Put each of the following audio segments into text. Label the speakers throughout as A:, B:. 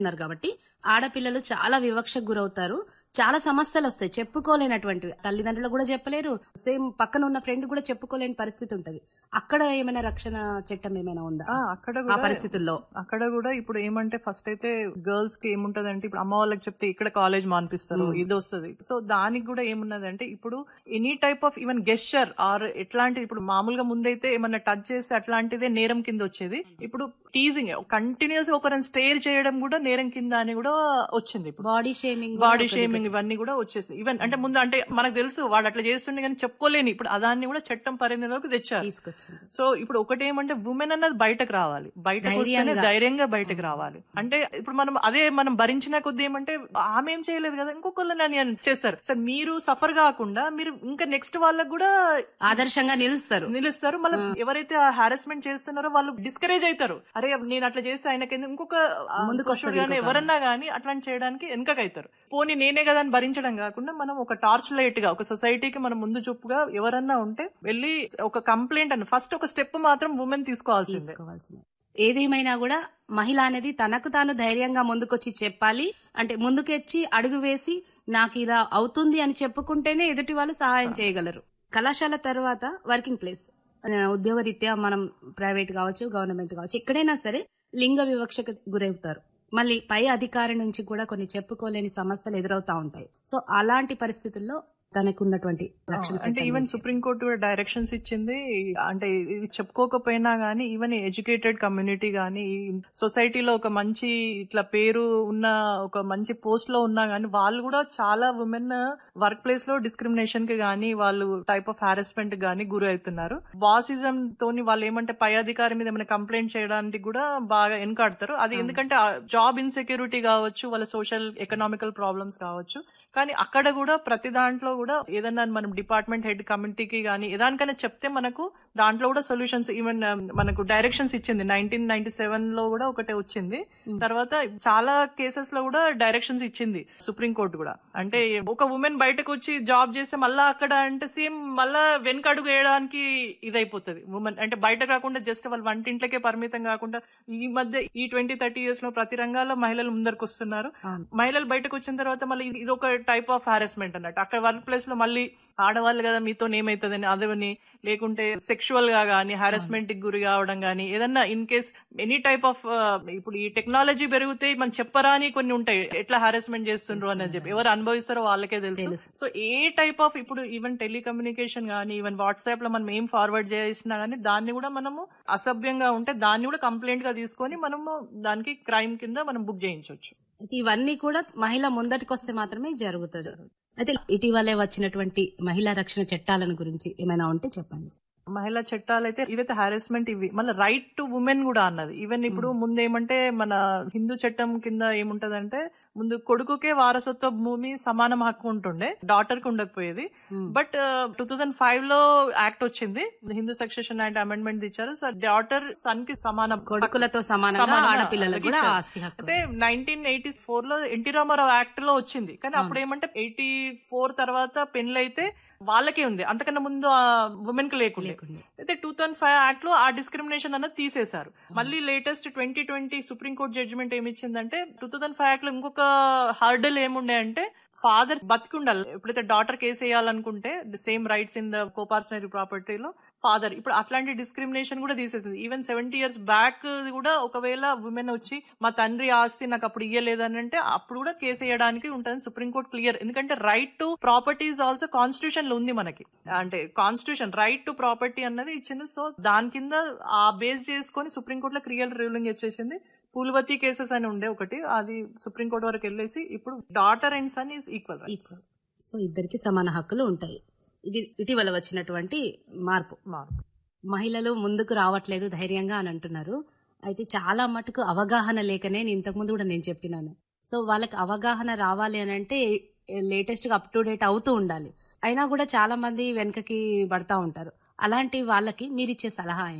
A: ఉన్నారు కాబట్టి ఆడపిల్లలు చాలా వివక్షకు గురవుతారు చాలా సమస్యలు వస్తాయి చెప్పుకోలేనటువంటివి తల్లిదండ్రులు కూడా చెప్పలేరు సేమ్ పక్కన ఉన్న ఫ్రెండ్ కూడా చెప్పుకోలేని పరిస్థితి ఉంటది అక్కడ ఏమైనా రక్షణ చట్టం ఏమైనా ఉందా
B: ఆ, అక్కడ
A: ఆ
B: కూడా
A: పరిస్థితుల్లో
B: అక్కడ కూడా ఇప్పుడు ఏమంటే ఫస్ట్ అయితే గర్ల్స్ కి ఏముంటది అంటే ఇప్పుడు అమ్మ వాళ్ళకి చెప్తే ఇక్కడ కాలేజ్ మానిపిస్తారు ఇది వస్తుంది సో దానికి కూడా ఏమున్నది అంటే ఇప్పుడు any type of even gesture or ఎట్లాంటి ఇప్పుడు మామూలుగా ముందైతే ఏమన్నా టచ్ చేస్తే అట్లాంటిదే నేరం కింద వచ్చేది ఇప్పుడు టీజింగ్ కంటిన్యూస్ గా ఒకరిని స్టేర్ చేయడం కూడా నేరం కింద అని కూడా వచ్చింది ఇప్పుడు
A: బాడీ షేమింగ్
B: బాడీ షేమింగ్ ఇవన్నీ కూడా వచ్చేసింది ఈవెన్ అంటే ముందు అంటే మనకు తెలుసు వాడు అట్లా చేస్తుండే కానీ చెప్పుకోలేని ఇప్పుడు అదాన్ని కూడా చట్టం పరిధిలోకి తెచ్చారు
A: తీసుకొచ్చింది
B: సో ఇప్పుడు ఒకటి ఏమంటే ఉమెన్ అన్నది బయటకు రావాలి బయటకు వస్తేనే ధైర్యంగా బయటకు రావాలి అంటే ఇప్పుడు మనం అదే మనం భరించిన కొద్ది ఏమంటే ఆమె ఏం చేయలేదు కదా ఇంకొకళ్ళని అని చేస్తారు సార్ మీరు సఫర్ కాకుండా మీరు ఇంకా నెక్స్ట్ వాళ్ళకి కూడా
A: ఆదర్శంగా నిలుస్తారు
B: నిలుస్తారు మళ్ళీ ఎవరైతే హారాస్మెంట్ చేస్తున్నారో వాళ్ళు డిస్కరేజ్ అవుతారు అరే నేను అట్లా చేస్తే ఆయనకి ఎందుకు- ఇంకొక ఆ,
A: ముందుకు
B: పురుషుడు
A: వస్తది
B: గానీ
A: ఇంకొక
B: ఎవరన్నా గానీ అట్లాంటి చేయడానికి వెనకకైతారు పోనీ నేనే కదా అని భరించడం కాకుండా మనం ఒక టార్చ్ లైట్ గా ఒక సొసైటీకి మనం ముందు చూపుగా ఎవరన్నా ఉంటే వెళ్ళి ఒక కంప్లైంట్ అని ఫస్ట్ ఒక స్టెప్ మాత్రం ఉమెన్ తీసుకోవాల్సిందే
A: తీసుకోవాల్సిందే ఏదేమైనా కూడా మహిళ అనేది తనకు తాను ధైర్యంగా ముందుకొచ్చి చెప్పాలి అంటే ముందుకొచ్చి అడుగు వేసి నాకు ఇలా అవుతుంది అని చెప్పుకుంటేనే ఎదుటి వాళ్ళు సహాయం చేయగలరు కళాశాల తర్వాత వర్కింగ్ ప్లేస్ ఉద్యోగ రీత్యా మనం ప్రైవేట్ కావచ్చు గవర్నమెంట్ కావచ్చు ఎక్కడైనా సరే లింగ వివక్షకు గురవుతారు మళ్ళీ పై అధికారి నుంచి కూడా కొన్ని చెప్పుకోలేని సమస్యలు ఎదురవుతా ఉంటాయి సో అలాంటి పరిస్థితుల్లో తనకున్నటువంటి రక్షణ
B: అంటే
A: చట్టం
B: ఈవెన్
A: నుంచి.
B: సుప్రీంకోర్టు కూడా డైరెక్షన్స్ ఇచ్చింది అంటే ఇది చెప్పుకోకపోయినా గానీ ఈవెన్ ఎడ్యుకేటెడ్ కమ్యూనిటీ గానీ సొసైటీలో ఒక మంచి ఇట్లా పేరు ఉన్న ఒక మంచి పోస్ట్ లో ఉన్నా గానీ వాళ్ళు కూడా చాలా ఉమెన్ వర్క్ ప్లేస్ లో డిస్క్రిమినేషన్ కి గానీ వాళ్ళు టైప్ ఆఫ్ హారాస్మెంట్ గానీ గురి అవుతున్నారు బాసిజం తోని వాళ్ళు ఏమంటే పై అధికారి మీద ఏమైనా కంప్లైంట్ చేయడానికి కూడా బాగా వెనకాడతారు అది ఎందుకంటే జాబ్ ఇన్సెక్యూరిటీ కావచ్చు వాళ్ళ సోషల్ ఎకనామికల్ ప్రాబ్లమ్స్ కావచ్చు కానీ అక్కడ కూడా ప్రతి దాంట్లో కూడా ఏదన్నా మనం డిపార్ట్మెంట్ హెడ్ కమిటీకి కానీ ఏదానికైనా చెప్తే మనకు దాంట్లో కూడా సొల్యూషన్స్ ఈవెన్ మనకు డైరెక్షన్స్ ఇచ్చింది నైన్టీన్ నైన్టీ సెవెన్ లో కూడా ఒకటే వచ్చింది తర్వాత చాలా కేసెస్ లో కూడా డైరెక్షన్స్ ఇచ్చింది సుప్రీం కోర్టు కూడా అంటే ఒక ఉమెన్ బయటకు వచ్చి జాబ్ చేస్తే మళ్ళా అక్కడ అంటే సేమ్ మళ్ళా వెనకడుగు వేయడానికి ఇదైపోతుంది ఉమెన్ అంటే బయట కాకుండా జస్ట్ వాళ్ళు వంటింట్లకే పరిమితం కాకుండా ఈ మధ్య ఈ ట్వంటీ థర్టీ ఇయర్స్ లో ప్రతి రంగాల్లో మహిళలు ముందరకు వస్తున్నారు
A: అవును.
B: మహిళలు బయటకు వచ్చిన తర్వాత మళ్ళీ ఇది- ఇది ఒక టైప్ ఆఫ్ హారాస్మెంట్ అన్నట్టు అక్కడ వర్క్ ప్లేస్ లో మళ్ళీ ఆడవాళ్ళు కదా మీతో ఏమైతుందని అదని లేకుంటే సెక్షువల్ గా గానీ హారాస్మెంట్ కి గురి కావడం గానీ ఏదన్నా in case any type of ఇప్పుడు ఈ టెక్నాలజీ పెరిగితే మనం చెప్పరా అని కొన్ని ఉంటాయి ఎట్లా హారాస్మెంట్ చేస్తుండ్రు అనేది చెప్పి ఎవరు అనుభవిస్తారో వాళ్ళకే తెలుసు
A: తెలుసు.
B: సో ఏ టైప్ ఆఫ్ ఇప్పుడు ఈవెన్ టెలికమ్యూనికేషన్ గానీ ఈవెన్ వాట్సాప్ లో మనం ఏం ఫార్వర్డ్ చేసినా గానీ దాన్ని కూడా మనము అసభ్యంగా ఉంటే దాన్ని కూడా కంప్లైంట్ గా తీసుకొని మనము దానికి క్రైమ్ కింద మనం బుక్ చేయించవచ్చు
A: అయితే ఇవన్నీ కూడా మహిళ ముందటికి వస్తే మాత్రమే జరుగుతుంది అయితే ఇటీవలే వచ్చినటువంటి మహిళా రక్షణ చట్టాలను గురించి ఏమైనా ఉంటే చెప్పండి
B: మహిళా చట్టాలు అయితే ఇవైతే హారాస్మెంట్ ఇవి మళ్ళీ రైట్ టు ఉమెన్ కూడా అన్నది ఈవెన్ ఇప్పుడు ముందు ఏమంటే మన హిందూ చట్టం కింద ఏముంటదంటే ముందు కొడుకుకే వారసత్వ భూమి సమానం హక్కు ఉంటుండే డాటర్ కి ఉండకపోయేది బట్ టూ థౌజండ్ ఫైవ్ లో యాక్ట్ వచ్చింది హిందూ సక్సెషన్ యాక్ట్ అమెండ్మెంట్ ఇచ్చారు సో డాటర్ సన్ కి సమానం
A: కొడుకులతో సమానంగా
B: సమానంగా
A: ఆడపిల్లలకు కూడా
B: ఇచ్చారు.
A: ఆస్తి హక్కు
B: అయితే నైన్టీన్ ఎయిటీ ఫోర్ లో ఎన్టీ రామారావు యాక్ట్ లో వచ్చింది కానీ అప్పుడు ఏమంటే ఎయిటీ ఫోర్ తర్వాత పెళ్ళైతే వాళ్ళకే ఉంది అంతకన్నా ముందు ఉమెన్ కి లేకుండే
A: లేకుండే.
B: అయితే టూ థౌసండ్ ఫైవ్ యాక్ట్ లో ఆ డిస్క్రిమినేషన్ అన్నది తీసేశారు మళ్ళీ latest twenty twenty supreme court judgment ఏమి ఇచ్చిందంటే టూ థౌసండ్ ఫైవ్ యాక్ట్ లో ఇంకొక హర్డల్ ఏముండే అంటే ఫాదర్ బతికి ఉండాలి ఎప్పుడైతే డాటర్ కేసు వేయాలనుకుంటే same rights in the coparcenary ప్రాపర్టీలో ఫాదర్ ఇప్పుడు అట్లాంటి డిస్క్రిమినేషన్ కూడా తీసేసింది ఈవెన్ సెవెంటీ ఇయర్స్ బ్యాక్ కూడా ఒకవేళ ఉమెన్ వచ్చి మా తండ్రి ఆస్తి నాకు అప్పుడు ఇయ్యలేదని అంటే అప్పుడు కూడా కేసు వేయడానికి ఉంటుంది సుప్రీంకోర్టు క్లియర్ ఎందుకంటే right to properties also constitution లో ఉంది మనకి అంటే కాన్స్టిట్యూషన్ రైట్ టు ప్రాపర్టీ అన్నది ఇచ్చింది సో దాని కింద ఆ బేస్ చేసుకొని సుప్రీంకోర్టులో క్లియర్ రూలింగ్ వచ్చేసింది పూల్వతి కేసెస్ అని ఉండే ఒకటి అది సుప్రీంకోర్టు వరకు వెళ్ళేసి ఇప్పుడు daughter and son is equal
A: equal so ఇద్దరికి సమాన హక్కులు ఉంటాయి ఇది ఇటీవల వచ్చినటువంటి మార్పు
B: మార్పు
A: మహిళలు ముందుకు రావట్లేదు ధైర్యంగా అని అంటున్నారు అయితే చాలా మటుకు అవగాహన లేకనే నేను ఇంతకుముందు కూడా నేను చెప్పినాను సో వాళ్ళకి అవగాహన రావాలి అని అంటే లేటెస్ట్ గా అప్ టు డేట్ అవుతూ ఉండాలి అయినా కూడా చాలా మంది వెనకకి పడతా ఉంటారు అలాంటి వాళ్ళకి మీరు ఇచ్చే సలహా ఏంటి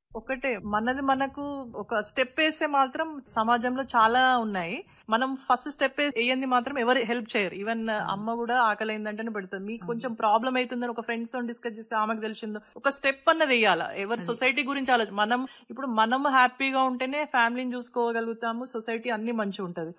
B: ఒకటే మనది మనకు ఒక స్టెప్ వేస్తే మాత్రం సమాజంలో చాలా ఉన్నాయి మనం ఫస్ట్ స్టెప్ వేయంది మాత్రం ఎవరు హెల్ప్ చేయరు ఈవెన్ అమ్మ కూడా ఆకలి అయిందంటేనే పెడుతుంది మీకు కొంచెం ప్రాబ్లం అవుతుందని ఒక ఫ్రెండ్స్ తో డిస్కస్ చేస్తే ఆమెకు తెలిసిందో ఒక స్టెప్ అన్నది వేయాలా ఎవరు సొసైటీ గురించి ఆలోచన మనం ఇప్పుడు మనం హ్యాపీగా ఉంటేనే ఫ్యామిలీని చూసుకోగలుగుతాము సొసైటీ అన్ని మంచిగా ఉంటది